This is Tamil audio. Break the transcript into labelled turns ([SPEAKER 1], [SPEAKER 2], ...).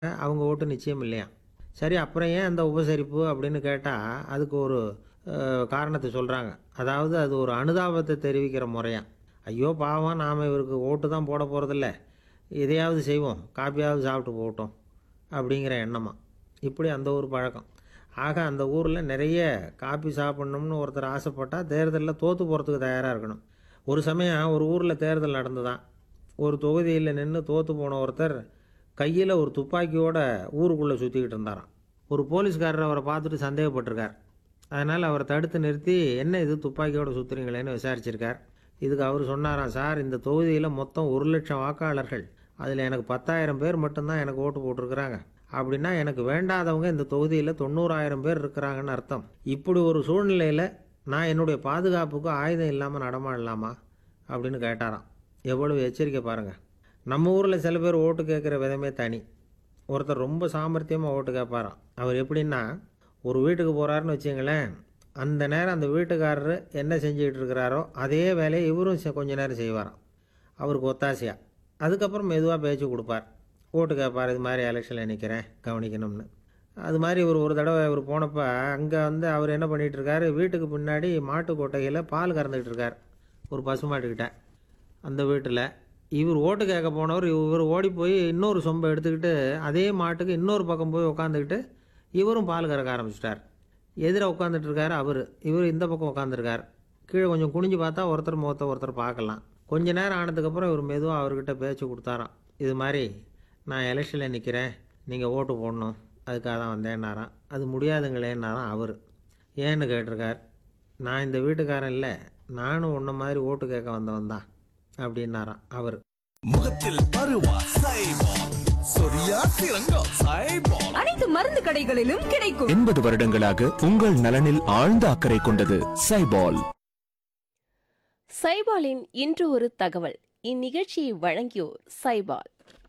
[SPEAKER 1] அவங்க ஓட்டு நிச்சயம் இல்லையாம் சரி அப்புறம் ஏன் அந்த உபசரிப்பு அப்படின்னு கேட்டால் அதுக்கு ஒரு அஹ், காரணத்தை சொல்கிறாங்க அதாவது அது ஒரு அனுதாபத்தை தெரிவிக்கிற முறையாம் ஐயோ பாவம் நாம் இவருக்கு ஓட்டு தான் போட போகிறதில்ல எதையாவது செய்வோம் காப்பியாவது சாப்பிட்டு போகட்டும் அப்படிங்கிற எண்ணமா இப்படி அந்த ஒரு பழக்கம் ஆக அந்த ஊரில் நிறைய காப்பி சாப்பிட்ணும்னு ஒருத்தர் ஆசைப்பட்டால் தேர்தலில் தோற்று போகிறதுக்கு தயாராக இருக்கணும் ஒரு சமயம் ஒரு ஊரில் தேர்தல் நடந்துதான் ஒரு தொகுதியில் நின்று தோற்று போன ஒருத்தர் கையில் ஒரு துப்பாக்கியோட ஊருக்குள்ளே சுற்றிக்கிட்டு இருந்தாராம் ஒரு போலீஸ்காரர் அவரை பார்த்துட்டு சந்தேகப்பட்டிருக்கார் அதனால் அவரை தடுத்து நிறுத்தி என்ன இது துப்பாக்கியோட சுற்றுறீங்களேன்னு விசாரிச்சிருக்கார் இதுக்கு அவர் சொன்னாராம் சார் இந்த தொகுதியில் மொத்தம் ஒரு லட்சம் வாக்காளர்கள் அதில் எனக்கு பத்தாயிரம் பேர் மட்டும்தான் எனக்கு ஓட்டு போட்டிருக்கிறாங்க அப்படின்னா எனக்கு வேண்டாதவங்க இந்த தொகுதியில் தொண்ணூறாயிரம் பேர் இருக்கிறாங்கன்னு அர்த்தம் இப்படி ஒரு சூழ்நிலையில் நான் என்னுடைய பாதுகாப்புக்கு ஆயுதம் இல்லாமல் நடமாடலாமா அப்படின்னு கேட்டாராம் எவ்வளவு எச்சரிக்கை பாருங்கள் நம்ம ஊரில் சில பேர் ஓட்டு கேட்குற விதமே தனி ஒருத்தர் ரொம்ப சாமர்த்தியமாக ஓட்டு கேட்பாராம் அவர் எப்படின்னா ஒரு வீட்டுக்கு போகிறாருன்னு வச்சுங்களேன் அந்த நேரம் அந்த வீட்டுக்காரர் என்ன செஞ்சுக்கிட்டு இருக்கிறாரோ அதே வேலையை இவரும் செ- கொஞ்ச நேரம் செய்வாராம் அவருக்கு ஒத்தாசையாக அதுக்கப்புறம் மெதுவாக பேச்சு கொடுப்பார் ஓட்டு கேட்பார் இது மாதிரி எலெக்ஷனில் நிற்கிறேன் கவனிக்கணும்னு அது மாதிரி இவர் ஒரு தடவை இவர் போனப்போ அங்கே வந்து அவர் என்ன பண்ணிகிட்டு இருக்காரு வீட்டுக்கு பின்னாடி மாட்டு கொட்டையில் பால் கறந்துக்கிட்டு இருக்கார் ஒரு பசுமாட்டுக்கிட்ட அந்த வீட்டில் இவர் ஓட்டு கேட்க போனவர் இவர் ஓடி போய் இன்னொரு சொம்பை எடுத்துக்கிட்டு அதே மாட்டுக்கு இன்னொரு பக்கம் போய் உட்காந்துக்கிட்டு இவரும் பால் கறக்க ஆரம்பிச்சிட்டார் எதிர உட்காந்துட்டு இருக்காரு அவர் இவர் இந்த பக்கம் உட்காந்துருக்கார் கீழே கொஞ்சம் குனிஞ்சு பார்த்தா ஒருத்தர் முகத்தை ஒருத்தர் பார்க்கலாம் கொஞ்ச நேரம் ஆனதுக்கப்புறம் இவர் மெதுவாக அவர்கிட்ட பேச்சு கொடுத்தாராம் இது மாதிரி நான் எலெக்ஷனில் நிற்கிறேன் நீங்கள் ஓட்டு போடணும் அதுக்காக தான் வந்தேன்னாராம் அது முடியாதுங்களேன்னாராம் அவர் ஏன்னு கேட்டிருக்கார் நான் இந்த வீட்டுக்காரன் இல்லை நானும் உன்ன மாதிரி ஓட்டு கேட்க வந்தவன் தான் அப்படின்னாராம் அவர்
[SPEAKER 2] முகத்தில் பருவா சைபால் சொரியா சிறங்கா சைபால்
[SPEAKER 3] அனைத்து மருந்து கடைகளிலும் கிடைக்கும்
[SPEAKER 4] எண்பது வருடங்களாக உங்கள் நலனில் ஆழ்ந்த அக்கறை கொண்டது சைபால்
[SPEAKER 5] சைபாலின் இன்று ஒரு தகவல் இந்நிகழ்ச்சியை வழங்கியோர் சைபால்